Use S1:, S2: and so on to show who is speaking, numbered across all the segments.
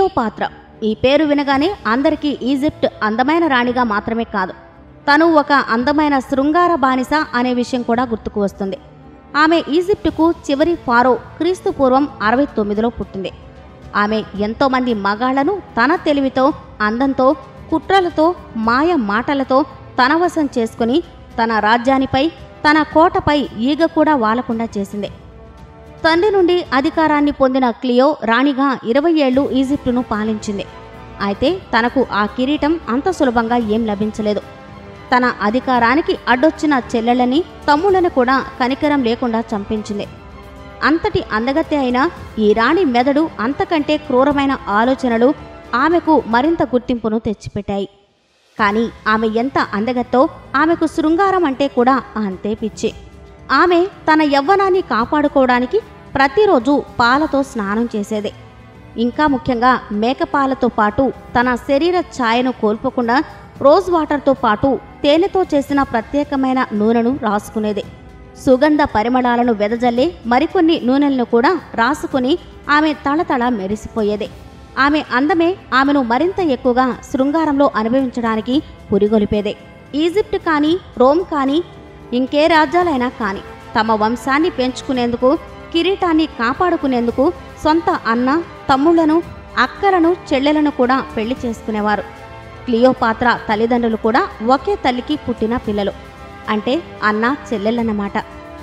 S1: Cleopatra ఈ పేరు వినగానే అందరికీ ఈజిప్ట్ అందమైన రాణిగా మాత్రమే కాదు తను ఒక అందమైన శృంగార బానిస అనే విషయం కూడా గుర్తుకు వస్తుంది ఆమె ఈజిప్టుకు చివరి ఫారో క్రీస్తు పూర్వం అరవై తొమ్మిదిలో పుట్టింది ఆమె ఎంతోమంది మగాళ్లను తన తెలివితో అందంతో కుట్రలతో మాయ మాటలతో తన వశం చేసుకుని తన రాజ్యానిపై తన కోటపై ఈగ కూడా వాలకుండా చేసింది తండ్రి నుండి అధికారాన్ని పొందిన క్లియో రాణిగా ఇరవై ఏళ్లు ఈజిప్టును పాలించింది అయితే తనకు ఆ కిరీటం అంత సులభంగా ఏం లభించలేదు తన అధికారానికి అడ్డొచ్చిన చెల్లెళ్ళని తమ్ముళ్ళని కూడా కనికరం లేకుండా చంపించింది అంతటి అందగత్తె అయిన ఈ రాణి మెదడు అంతకంటే క్రూరమైన ఆలోచనలు ఆమెకు మరింత గుర్తింపును తెచ్చిపెట్టాయి కానీ ఆమె ఎంత అందగత్తో ఆమెకు శృంగారం అంటే కూడా అంతే పిచ్చి ఆమె తన యవ్వనాన్ని కాపాడుకోవడానికి ప్రతిరోజు పాలతో స్నానం చేసేది ఇంకా ముఖ్యంగా మేకపాలతో పాటు తన శరీర ఛాయను కోల్పోకుండా రోజ్ వాటర్తో పాటు తేనెతో చేసిన ప్రత్యేకమైన నూనెను రాసుకునేది సుగంధ పరిమళాలను వెదజల్లే మరికొన్ని నూనెలను కూడా రాసుకుని ఆమె తళతళ మెరిసిపోయేది ఆమె అందమే ఆమెను మరింత ఎక్కువగా శృంగారంలో అనుభవించడానికి పురిగొలిపేదే ఈజిప్ట్ కానీ రోమ్ కానీ ఇంకే రాజ్యాలైనా కానీ తమ వంశాన్ని పెంచుకునేందుకు కిరీటాన్ని కాపాడుకునేందుకు సొంత అన్న తమ్ముళ్లను అక్కలను చెల్లెలను కూడా పెళ్లి చేసుకునేవారు క్లియోపాత్ర తల్లిదండ్రులు కూడా ఒకే తల్లికి పుట్టిన పిల్లలు అంటే అన్న చెల్లెలన్నమాట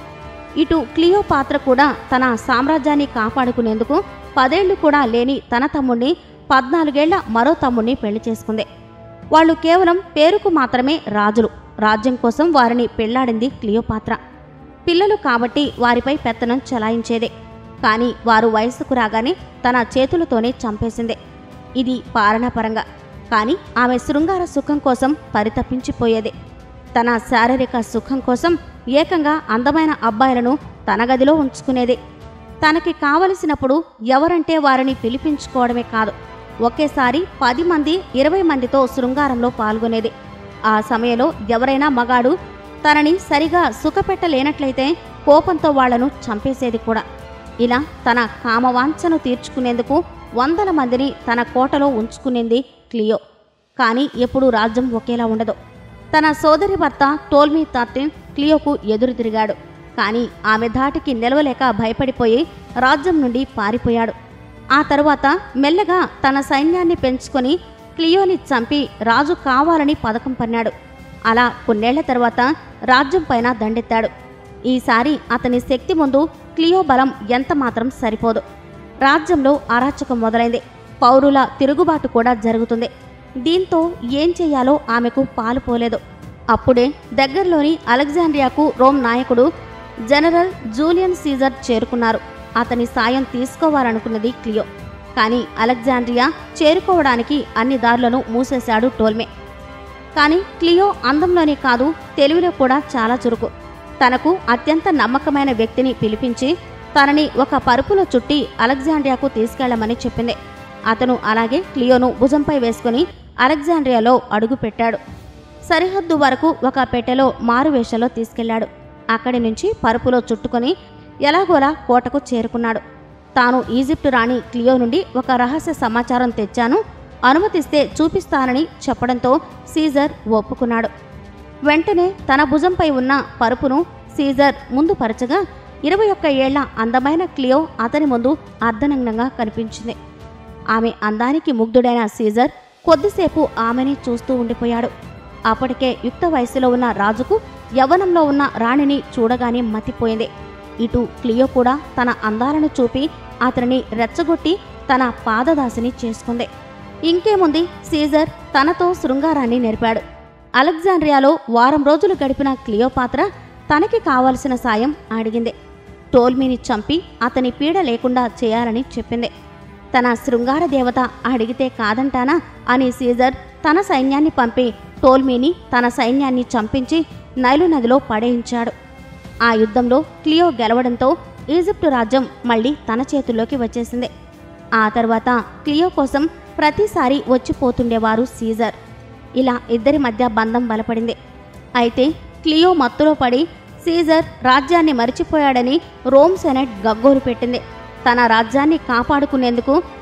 S1: ఇటు క్లియోపాత్ర కూడా తన సామ్రాజ్యాన్ని కాపాడుకునేందుకు పదేళ్లు కూడా లేని తన తమ్ముణ్ణి పద్నాలుగేళ్ల మరో తమ్ముణ్ణి పెళ్లి చేసుకుంది వాళ్ళు కేవలం పేరుకు మాత్రమే రాజులు రాజ్యం కోసం వారిని పెళ్లాడింది క్లియోపాత్ర పిల్లలు కాబట్టి వారిపై పెత్తనం చెలాయించేదే కానీ వారు వయస్సుకు రాగానే తన చేతులతోనే చంపేసింది ఇది పాలనాపరంగా కానీ ఆమె శృంగార సుఖం కోసం పరితపించిపోయేది తన శారీరక సుఖం కోసం ఏకంగా అందమైన అబ్బాయిలను తన గదిలో ఉంచుకునేది తనకి కావలసినప్పుడు ఎవరంటే వారిని పిలిపించుకోవడమే కాదు ఒకేసారి పది మంది ఇరవై మందితో శృంగారంలో పాల్గొనేది ఆ సమయంలో ఎవరైనా మగాడు తనని సరిగా సుఖపెట్టలేనట్లయితే కోపంతో వాళ్లను చంపేసేది కూడా ఇలా తన కామవాంఛను తీర్చుకునేందుకు వందల మందిని తన కోటలో ఉంచుకునేంది క్లియో కానీ ఎప్పుడూ రాజ్యం ఒకేలా ఉండదు తన సోదరి భర్త టోల్మీ థర్టీన్ క్లియోకు ఎదురు తిరిగాడు కానీ ఆమె ధాటికి నిలవలేక భయపడిపోయి రాజ్యం నుండి పారిపోయాడు ఆ తరువాత మెల్లగా తన సైన్యాన్ని పెంచుకొని క్లియోని చంపి రాజు కావాలని పథకం పన్నాడు అలా కొన్నేళ్ల తర్వాత రాజ్యం పైన దండెత్తాడు ఈసారి అతని శక్తి ముందు క్లియో బలం ఎంత మాత్రం సరిపోదు రాజ్యంలో అరాచకం మొదలైంది పౌరుల తిరుగుబాటు కూడా జరుగుతుంది దీంతో ఏం చేయాలో ఆమెకు పాలుపోలేదు అప్పుడే దగ్గరలోని అలెగ్జాండ్రియాకు రోమ్ నాయకుడు జనరల్ జూలియన్ సీజర్ చేరుకున్నారు అతని సాయం తీసుకోవాలనుకున్నది క్లియో కానీ అలెగ్జాండ్రియా చేరుకోవడానికి అన్ని దారులను మూసేశాడు టోల్మే కానీ క్లియో అందంలోనే కాదు తెలివిలో కూడా చాలా చురుకు తనకు అత్యంత నమ్మకమైన వ్యక్తిని పిలిపించి తనని ఒక పరుపులో చుట్టి అలెగ్జాండ్రియాకు తీసుకెళ్లమని చెప్పింది అతను అలాగే క్లియోను భుజంపై వేసుకుని అలెగ్జాండ్రియాలో అడుగుపెట్టాడు సరిహద్దు వరకు ఒక పెట్టెలో మారువేషంలో తీసుకెళ్లాడు అక్కడి నుంచి పరుపులో చుట్టుకొని ఎలాగోలా కోటకు చేరుకున్నాడు తాను ఈజిప్టు రాణి క్లియో నుండి ఒక రహస్య సమాచారం తెచ్చాను అనుమతిస్తే చూపిస్తానని చెప్పడంతో సీజర్ ఒప్పుకున్నాడు వెంటనే తన భుజంపై ఉన్న పరుపును సీజర్ ముందు పరచగా ఇరవై ఒక్క ఏళ్ల అందమైన క్లియో అతని ముందు అర్ధనగ్నంగా కనిపించింది ఆమె అందానికి ముగ్ధుడైన సీజర్ కొద్దిసేపు ఆమెని చూస్తూ ఉండిపోయాడు అప్పటికే యుక్త వయసులో ఉన్న రాజుకు యవ్వనంలో ఉన్న రాణిని చూడగానే మతిపోయింది ఇటు క్లియో కూడా తన అందాలను చూపి అతనిని రెచ్చగొట్టి తన పాదదాసిని చేసుకుంది ఇంకేముంది సీజర్ తనతో శృంగారాన్ని నేర్పాడు అలెగ్జాండ్రియాలో వారం రోజులు గడిపిన క్లియోపాత్ర తనకి కావలసిన సాయం అడిగింది టోల్మీని చంపి అతని పీడ లేకుండా చేయాలని చెప్పింది తన శృంగార దేవత అడిగితే కాదంటానా అని సీజర్ తన సైన్యాన్ని పంపి టోల్మీని తన సైన్యాన్ని చంపించి నైలు నదిలో పడేయించాడు ఆ యుద్ధంలో క్లియో గెలవడంతో ఈజిప్టు రాజ్యం మళ్ళీ తన చేతుల్లోకి వచ్చేసింది ఆ తర్వాత క్లియో కోసం ప్రతిసారి వచ్చిపోతుండేవారు సీజర్ ఇలా ఇద్దరి మధ్య బంధం బలపడింది అయితే క్లియో మత్తులో పడి సీజర్ రాజ్యాన్ని మరిచిపోయాడని రోమ్ సెనెట్ గగ్గోలు పెట్టింది తన రాజ్యాన్ని కాపాడుకునేందుకు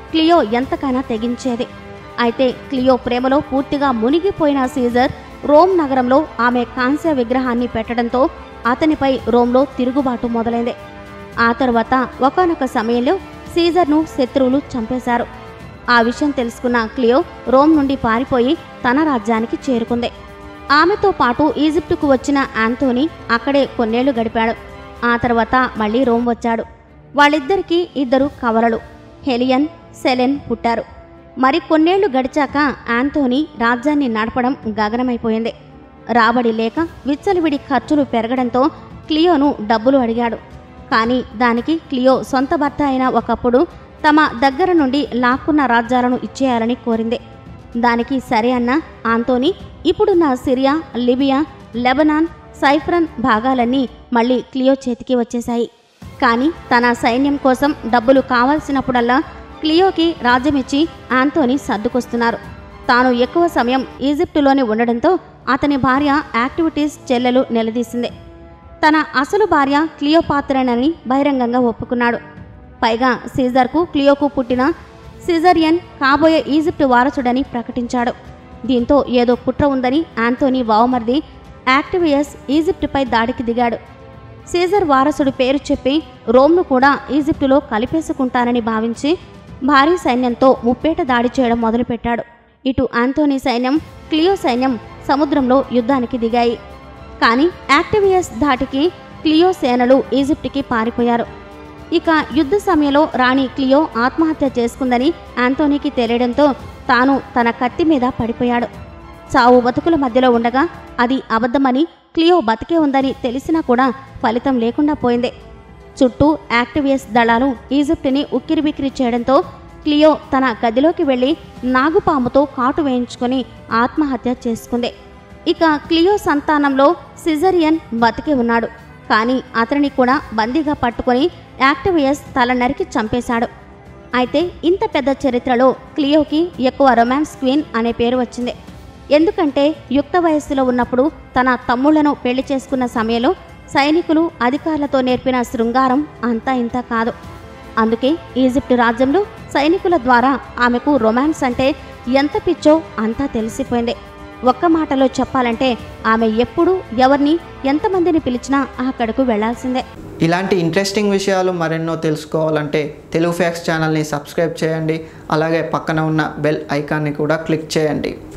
S1: క్లియో ఎంతకైనా తెగించేది అయితే క్లియో ప్రేమలో పూర్తిగా మునిగిపోయిన సీజర్ రోమ్ నగరంలో ఆమె కాంస్య విగ్రహాన్ని పెట్టడంతో అతనిపై రోమ్లో తిరుగుబాటు మొదలైంది ఆ తర్వాత ఒకానొక సమయంలో సీజర్ను శత్రువులు చంపేశారు ఆ విషయం తెలుసుకున్న క్లియో రోమ్ నుండి పారిపోయి తన రాజ్యానికి చేరుకుంది ఆమెతో పాటు ఈజిప్టుకు వచ్చిన యాంతోనీ అక్కడే కొన్నేళ్లు గడిపాడు ఆ తర్వాత మళ్ళీ రోమ్ వచ్చాడు వాళ్ళిద్దరికీ ఇద్దరు కవలలు హెలియన్ సెలెన్ పుట్టారు మరి కొన్నేళ్లు గడిచాక యాంతోనీ రాజ్యాన్ని నడపడం గగనమైపోయింది రాబడి లేక విచ్చలవిడి ఖర్చులు పెరగడంతో క్లియోను డబ్బులు అడిగాడు కానీ దానికి క్లియో సొంత భర్త అయిన ఒకప్పుడు తమ దగ్గర నుండి లాక్కున్న రాజ్యాలను ఇచ్చేయాలని కోరింది దానికి సరే అన్న ఆంతోని ఇప్పుడున్న సిరియా లిబియా లెబనాన్ సైఫ్రన్ భాగాలన్నీ మళ్ళీ క్లియో చేతికి వచ్చేశాయి కానీ తన సైన్యం కోసం డబ్బులు కావాల్సినప్పుడల్లా క్లియోకి రాజ్యమిచ్చి ఆంతోని సర్దుకొస్తున్నారు తాను ఎక్కువ సమయం ఈజిప్టులోనే ఉండడంతో అతని భార్య యాక్టివిటీస్ చెల్లెలు నిలదీసింది తన అసలు భార్య క్లియోపాత్రనని బహిరంగంగా ఒప్పుకున్నాడు పైగా సీజర్కు క్లియోకు పుట్టిన సిజరియన్ కాబోయే ఈజిప్టు వారసుడని ప్రకటించాడు దీంతో ఏదో కుట్ర ఉందని ఆంటోనీ వావమర్ది యాక్టివియస్ ఈజిప్టుపై దాడికి దిగాడు సీజర్ వారసుడి పేరు చెప్పి రోమ్ను కూడా ఈజిప్టులో కలిపేసుకుంటానని భావించి భారీ సైన్యంతో ముప్పేట దాడి చేయడం మొదలుపెట్టాడు ఇటు ఆంటోనీ సైన్యం క్లియో సైన్యం సముద్రంలో యుద్ధానికి దిగాయి కానీ యాక్టివియస్ ధాటికి క్లియో సేనలు ఈజిప్టుకి పారిపోయారు ఇక యుద్ధ సమయంలో రాణి క్లియో ఆత్మహత్య చేసుకుందని ఆంటోనీకి తెలియడంతో తాను తన కత్తి మీద పడిపోయాడు చావు బతుకుల మధ్యలో ఉండగా అది అబద్ధమని క్లియో బతికే ఉందని తెలిసినా కూడా ఫలితం లేకుండా పోయింది చుట్టూ యాక్టివియస్ దళాలు ఈజిప్టుని ఉక్కిరిబిక్కిరి చేయడంతో క్లియో తన గదిలోకి వెళ్లి నాగుపాముతో కాటు వేయించుకొని ఆత్మహత్య చేసుకుంది ఇక క్లియో సంతానంలో సిజరియన్ బతికే ఉన్నాడు కానీ అతనిని కూడా బందీగా పట్టుకొని యాక్టివియస్ తల నరికి చంపేశాడు అయితే ఇంత పెద్ద చరిత్రలో క్లియోకి ఎక్కువ రొమాన్స్ క్వీన్ అనే పేరు వచ్చింది ఎందుకంటే యుక్త వయస్సులో ఉన్నప్పుడు తన తమ్ముళ్లను పెళ్లి చేసుకున్న సమయంలో సైనికులు అధికారులతో నేర్పిన శృంగారం అంతా ఇంత కాదు అందుకే ఈజిప్టు రాజ్యంలో సైనికుల ద్వారా ఆమెకు రొమాన్స్ అంటే ఎంత పిచ్చో అంతా తెలిసిపోయింది ఒక్క మాటలో చెప్పాలంటే ఆమె ఎప్పుడు ఎవరిని ఎంతమందిని పిలిచినా అక్కడకు వెళ్లాల్సిందే
S2: ఇలాంటి ఇంట్రెస్టింగ్ విషయాలు మరెన్నో తెలుసుకోవాలంటే తెలుగు ఫ్యాక్స్ ఛానల్ని సబ్స్క్రైబ్ చేయండి అలాగే పక్కన ఉన్న బెల్ ఐకాన్ని కూడా క్లిక్ చేయండి